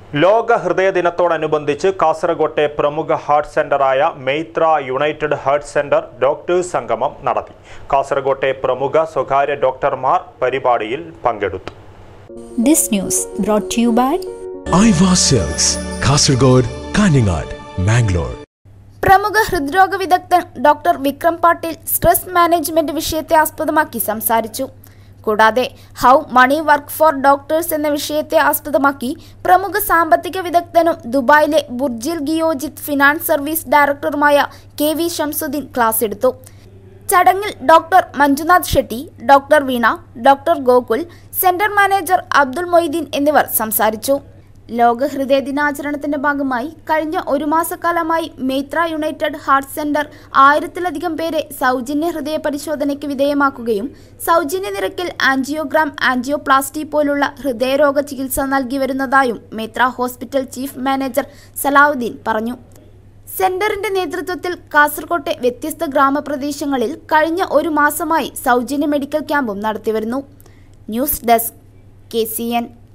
ലോക ഹൃദയ ദിനത്തോടനുബന്ധിച്ച് കാസർഗോട്ടെ പ്രമുഖ ഹാർട്ട് സെന്ററായ Meitra united heart centre doctors സംഗമം നടത്തി കാസർഗോട്ടെ പ്രമുഖ സ്വകാര്യ ഡോക്ടർമാർ പരിപാടിയിൽ പങ്കെടുത്തു This news brought to you by Aiwa sales Kasaragod Kanhangad Mangalore പ്രമുഖ ഹൃദ്രോഗ വിദഗ്ധൻ doctor Vikram Patil stress management വിഷയത്തെ ആസ്പദമാക്കി സംസാരിച്ചു കൂടാതെ how money work for doctors എന്ന വിഷയത്തെ ആസ്പദമാക്കി പ്രമുഖ സാമ്പത്തിക വിദഗ്ധനും ദുബായിലെ ബുർജിൽ ഗിയോജിത് ഫിനാൻസ് സർവീസ് ഡയറക്ടറുമായ കെ വി ഷംസുദ്ദീൻ ക്ലാസ് എടുത്തു ചടങ്ങിൽ doctor Manjunath Shetty doctor Veena doctor Gokul centre manager Abdul Moideen എന്നിവർ സംസാരിച്ചു ലോക ഹൃദയ ദിനാചരണത്തിന്റെ ഭാഗമായി കഴിഞ്ഞ ഒരു മാസക്കാലമായി മേത്ര യുണൈറ്റഡ് ഹാർട്ട് സെന്റർ ആയിരത്തിലധികം പേരെ സൗജന്യ ഹൃദയ പരിശോധനയ്ക്ക് വിധേയമാക്കുകയും സൗജന്യ നിരക്കിൽ ആൻജിയോഗ്രാം ആൻജിയോപ്ലാസ്റ്റി പോലുള്ള ഹൃദയരോഗ ചികിത്സ നൽകി വരുന്നതായും Meitra hospital chief manager Salahuddin പറഞ്ഞു സെന്ററിന്റെ നേതൃത്വത്തിൽ കാസർകോട്ടെ വ്യത്യസ്ത ഗ്രാമപ്രദേശങ്ങളിൽ കഴിഞ്ഞ ഒരു മാസമായി സൗജന്യ മെഡിക്കൽ ക്യാമ്പും നടത്തിവരുന്നു news desk K C N